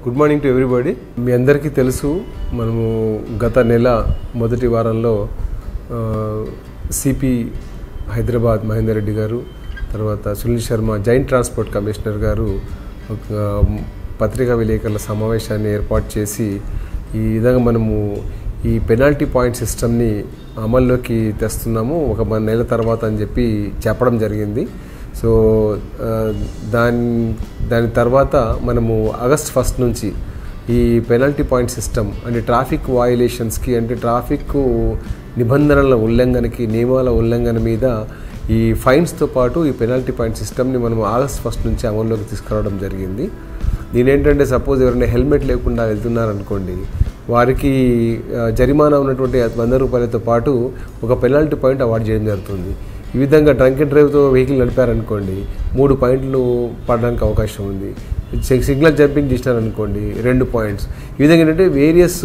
good morning to everybody మీ అందరికీ తెలుసు మనము గత నెల మొదటి వారంలో సిపి హైదరాబాద్ మహేందర్ రెడ్డి గారు తర్వాత Sunil Sharma joint transport commissioner గారు ఒక పత్రికా విలేకరుల సమావేశాన్ని ఏర్పాటు చేసి ఈ విధంగా మనము ఈ పెనాల్టీ పాయింట్ సిస్టమ్ని అమల్లోకి తెస్తున్నాము ఒక మన నెల తర్వాత అని చెప్పి చెప్పడం జరిగింది సో ఆ, దాని దాని తర్వాత మనము ఆగస్ట్ ఫస్ట్ నుంచి ఈ పెనాల్టీ పాయింట్ సిస్టమ్ అంటే ట్రాఫిక్ వయలేషన్స్కి అంటే ట్రాఫిక్ నిబంధనల ఉల్లంఘనకి నియమాల ఉల్లంఘన మీద ఈ ఫైన్స్తో పాటు ఈ పెనాల్టీ పాయింట్ సిస్టమ్ని మనం ఆగస్ట్ ఫస్ట్ నుంచి అమల్లోకి తీసుకురావడం జరిగింది దీని ఏంటంటే సపోజ్ ఎవరైనా హెల్మెట్ లేకుండా వెళ్తున్నారనుకోండి వారికి ఆ, జరిమానా ఉన్నటువంటి వంద రూపాయలతో పాటు ఒక పెనాల్టీ పాయింట్ అవార్డు చేయడం జరుగుతుంది ఈ విధంగా డ్రంక్ అండ్ డ్రైవ్తో వెహికల్ నడిపారనుకోండి మూడు పాయింట్లు పడడానికి అవకాశం ఉంది సి- సిగ్నల్ జంపింగ్ చేసినారనుకోండి రెండు పాయింట్స్ ఈ విధంగా ఏంటంటే వేరియస్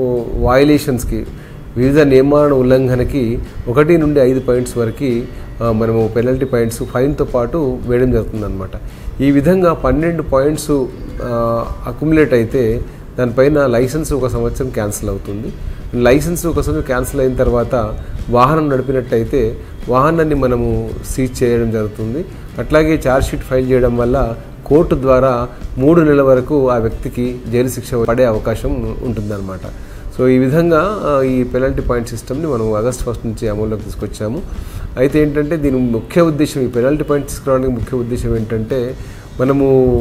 వయలేషన్స్కి వివిధ నియమాల ఉల్లంఘనకి ఒకటి నుండి ఐదు పాయింట్స్ వరకు ఆ, మనము పెనల్టీ పాయింట్స్ ఫైన్తో పాటు వేయడం జరుగుతుందన్నమాట ఈ విధంగా పన్నెండు పాయింట్స్ అక్యుములేట్ అయితే దానిపైన లైసెన్స్ ఒక సంవత్సరం క్యాన్సిల్ అవుతుంది లైసెన్స్ ఒక సంవత్సరం క్యాన్సిల్ అయిన తర్వాత వాహనం నడిపినట్టయితే వాహనాన్ని మనము సీజ్ చేయడం జరుగుతుంది అట్లాగే ఛార్జ్షీట్ ఫైల్ చేయడం వల్ల కోర్టు ద్వారా మూడు నెలల వరకు ఆ వ్యక్తికి జైలు శిక్ష పడే అవకాశం ఉంటుందన్నమాట సో ఈ విధంగా ఆ, ఈ పెనల్టీ పాయింట్ సిస్టమ్ని మనం ఆగస్ట్ ఫస్ట్ నుంచి అమల్లోకి తీసుకొచ్చాము అయితే ఏంటంటే దీని ముఖ్య ఉద్దేశం ఈ పెనల్టీ పాయింట్ తీసుకురావడానికి ముఖ్య ఉద్దేశం ఏంటంటే మనము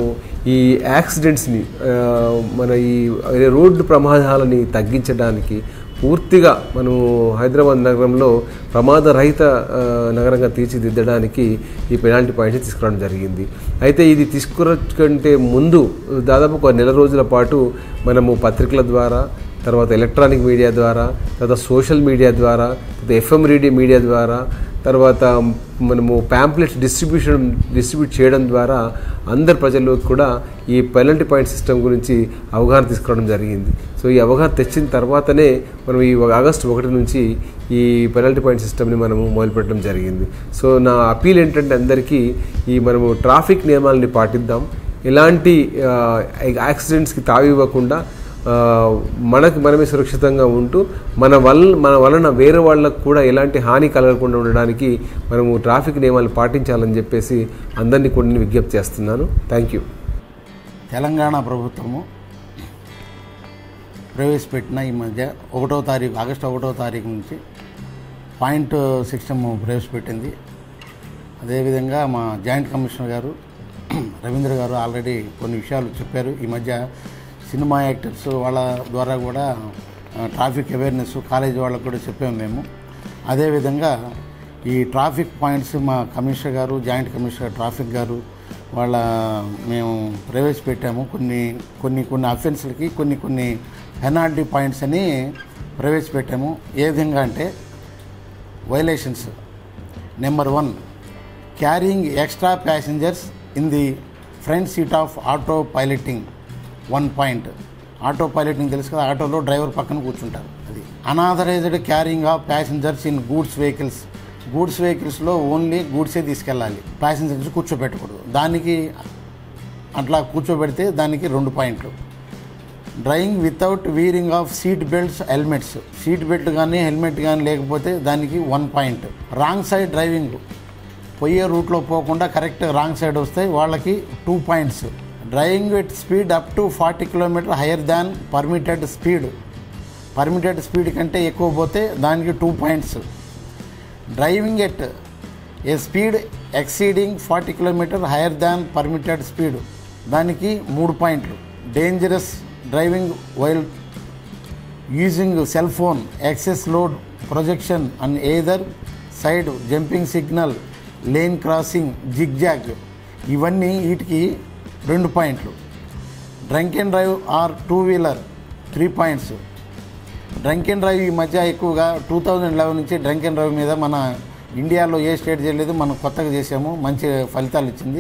ఈ యాక్సిడెంట్స్ని ఆ, మన ఈ రోడ్డు ప్రమాదాలని తగ్గించడానికి పూర్తిగా మనము హైదరాబాద్ నగరంలో ప్రమాదరహిత ఆ, నగరంగా తీర్చిదిద్దడానికి ఈ పెనాల్టీ పాయింట్స్ తీసుకురావడం జరిగింది అయితే ఇది తీసుకురంటే ముందు దాదాపు ఒక నెల రోజుల పాటు మనము పత్రికల ద్వారా తర్వాత ఎలక్ట్రానిక్ మీడియా ద్వారా తర్వాత సోషల్ మీడియా ద్వారా తర్వాత ఎఫ్ఎం రేడియో మీడియా ద్వారా తర్వాత మనము ప్యాంప్లెట్స్ డిస్ట్రిబ్యూషన్ డిస్ట్రిబ్యూట్ చేయడం ద్వారా అందరి ప్రజల్లోకి కూడా ఈ పెనల్టీ పాయింట్ సిస్టమ్ గురించి అవగాహన తీసుకురావడం జరిగింది సో ఈ అవగాహన తెచ్చిన తర్వాతనే మనం ఈ ఆగస్టు ఒకటి నుంచి ఈ పెనల్టీ పాయింట్ సిస్టమ్ని మనము మొదలుపెట్టడం జరిగింది సో నా అపీల్ ఏంటంటే అందరికీ ఈ మనము ట్రాఫిక్ నియమాలని పాటిద్దాం ఎలాంటి ఆ, యాక్సిడెంట్స్కి తావివ్వకుండా ఆ, మనకు మనమే సురక్షితంగా ఉంటూ మన వల్ల మన వలన వేరే వాళ్ళకు కూడా ఎలాంటి హాని కలగకుండా ఉండడానికి మనము ట్రాఫిక్ నియమాలు పాటించాలని చెప్పేసి అందరినీ కూడా నేను విజ్ఞప్తి చేస్తున్నాను థ్యాంక్ యూ తెలంగాణ ప్రభుత్వము ప్రవేశపెట్టిన ఈ మధ్య ఒకటో తారీఖు ఆగస్టు ఒకటో తారీఖు నుంచి పాయింట్ సిస్టమ్ ప్రవేశపెట్టింది అదేవిధంగా మా జాయింట్ కమిషనర్ గారు రవీంద్ర గారు ఆల్రెడీ కొన్ని విషయాలు చెప్పారు ఈ మధ్య సినిమా యాక్టర్స్ వాళ్ళ ద్వారా కూడా ఆ, ట్రాఫిక్ అవేర్నెస్ కాలేజీ వాళ్ళకు కూడా చెప్పాము మేము అదేవిధంగా ఈ ట్రాఫిక్ పాయింట్స్ మా కమిషనర్ గారు జాయింట్ కమిషనర్ ట్రాఫిక్ గారు వాళ్ళ మేము ప్రవేశపెట్టాము కొన్ని కొన్ని కొన్ని అఫెన్స్లకి కొన్ని కొన్ని పెనాల్టీ పాయింట్స్ అని ప్రవేశపెట్టాము ఏ విధంగా అంటే violations number one carrying extra passengers in the front seat of auto piloting one point auto piloting తెలుసు కదా ఆటోలో డ్రైవర్ పక్కన కూర్చుంటారు అది unauthorised carrying of passengers in goods vehicles goods వెహికల్స్లో ఓన్లీ గూడ్సే తీసుకెళ్ళాలి ప్యాసింజర్స్ కూర్చోబెట్టకూడదు దానికి అట్లా కూర్చోబెడితే దానికి రెండు పాయింట్లు driving without wearing of seat belts helmets seat belt కానీ హెల్మెట్ కానీ లేకపోతే దానికి one point wrong side driving పోయే రూట్లో పోకుండా కరెక్ట్ రాంగ్ సైడ్ వస్తే వాళ్ళకి two points driving with speed up to forty kilometre higher than permitted speed permitted speed కంటే ఎక్కువ పోతే దానికి two points driving at a speed exceeding forty kilometre higher than permitted speed దానికి మూడు పాయింట్లు dangerous driving while using cell phone excess load projection and other side jumping signal lane crossing zigzag ఇవన్నీ వీటికి రెండు పాయింట్లు డ్రంక్ అండ్ డ్రైవ్ or two wheeler three points drunk and drive ఈ మధ్య ఎక్కువగా టూ థౌజండ్ లెవెన్ నుంచి డ్రంక్ అండ్ డ్రైవ్ మీద మన ఇండియాలో ఏ స్టేట్ చేయలేదు మనం కొత్తగా చేసాము మంచి ఫలితాలు ఇచ్చింది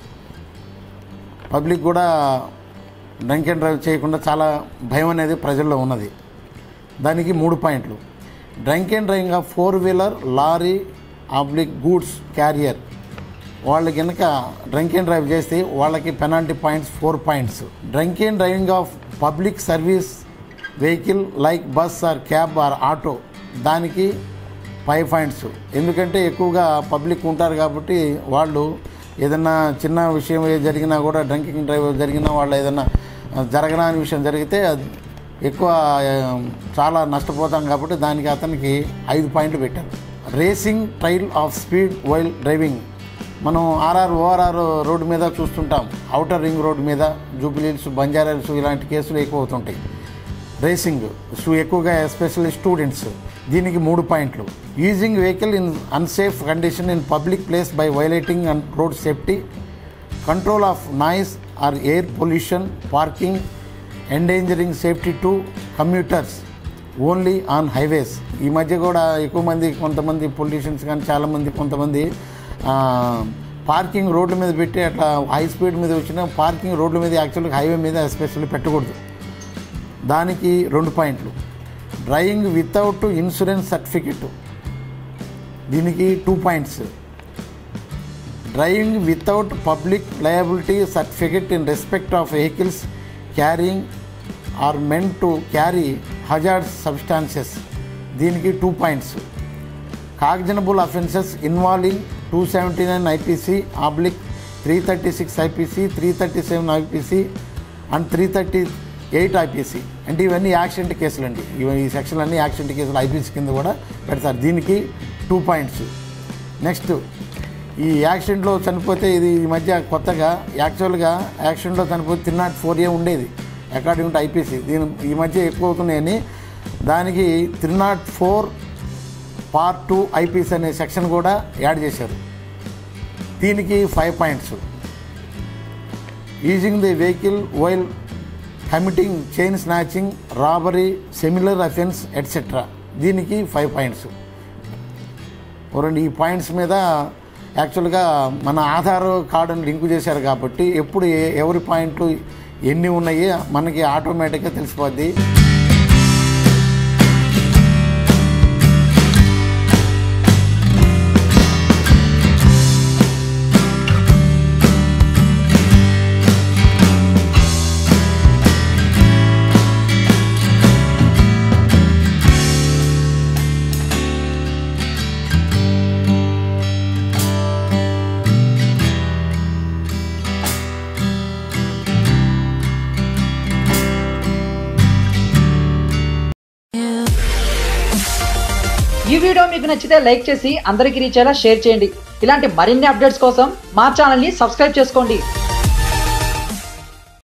పబ్లిక్ కూడా డ్రంక్ అండ్ డ్రైవ్ చేయకుండా చాలా భయం అనేది ప్రజల్లో ఉన్నది దానికి మూడు పాయింట్లు drunk and driving of four wheeler lorry ఆబ్లిక్ గూడ్స్ క్యారియర్ వాళ్ళు కనుక డ్రంక్ అండ్ డ్రైవ్ చేస్తే వాళ్ళకి penalty points four points drunk and driving of public service vehicle like bus or cab or auto దానికి ఫైవ్ పాయింట్స్ ఎందుకంటే ఎక్కువగా public ఉంటారు కాబట్టి వాళ్ళు ఏదన్నా చిన్న విషయం ఏ జరిగినా కూడా డ్రింకింగ్ డ్రైవ్ జరిగినా వాళ్ళు ఏదన్నా జరగని విషయం జరిగితే అది ఎక్కువ ఆ, చాలా నష్టపోతాం కాబట్టి దానికి అతనికి ఐదు పాయింట్లు పెట్టారు racing trial of speed while driving మనం ఆర్ఆర్ ఓఆర్ఆర్ రోడ్డు మీద చూస్తుంటాం అవుటర్ రింగ్ రోడ్డు మీద జూబిలీస్ బంజారాల్స్ ఇలాంటి కేసులు ఎక్కువ అవుతుంటాయి రేసింగ్ సో ఎక్కువగా ఎస్పెషల్లీ స్టూడెంట్స్ దీనికి మూడు పాయింట్లు using vehicle in unsafe condition in public place by violating and road safety control of noise or air pollution parking endangering safety to commuters only on highways ఈ మధ్య కూడా ఎక్కువ మంది కొంతమంది పొల్యూషన్స్ కానీ చాలామంది కొంతమంది ఆ, పార్కింగ్ రోడ్ల మీద పెట్టి అట్లా హై స్పీడ్ మీద వచ్చిన పార్కింగ్ రోడ్ల మీద యాక్చువల్గా హైవే మీద ఎస్పెషల్లీ పెట్టకూడదు దానికి రెండు పాయింట్లు డ్రైవింగ్ వితౌట్ ఇన్సూరెన్స్ సర్టిఫికెట్ దీనికి two points driving without public liability certificate in respect of vehicles carrying or meant to carry hazard substances దీనికి two points cognizable offences involving two seventy nine IPC oblique three thirty six IPC three thirty seven IPC and three thirty eight IPC అంటే ఇవన్నీ accident కేసులు అండి ఇవి ఈ section అన్ని accident కేసులు IPC కింద కూడా పెడతారు దీనికి టూ పాయింట్స్ నెక్స్ట్ ఈ యాక్సిడెంట్లో చనిపోతే ఇది ఈ మధ్య కొత్తగా యాక్చువల్గా యాక్సిడెంట్లో చనిపోతే త్రీ నాట్ ఫోర్ ఏ ఉండేది అకార్డింగ్ టు ఐపీసీ దీని ఈ మధ్య ఎక్కువ అవుతున్నాయని దానికి three naught four part two IPC అనే సెక్షన్ కూడా యాడ్ చేశారు దీనికి five points using the vehicle while committing chain snatching robbery similar offence etcetera దీనికి ఫైవ్ పాయింట్స్ రెండు ఈ పాయింట్స్ మీద యాక్చువల్గా మన ఆధార్ కార్డుని లింక్ చేశారు కాబట్టి ఎప్పుడు ఏ- ఎవరి పాయింట్లు ఎన్ని ఉన్నాయి మనకి ఆటోమేటిక్గా తెలిసిపోద్ది ఈ వీడియో మీకు నచ్చితే లైక్ చేసి అందరికీ రీచ్ అయ్యేలా షేర్ చేయండి ఇలాంటి మరిన్ని అప్డేట్స్ కోసం మా ఛానల్ని సబ్స్క్రైబ్ చేసుకోండి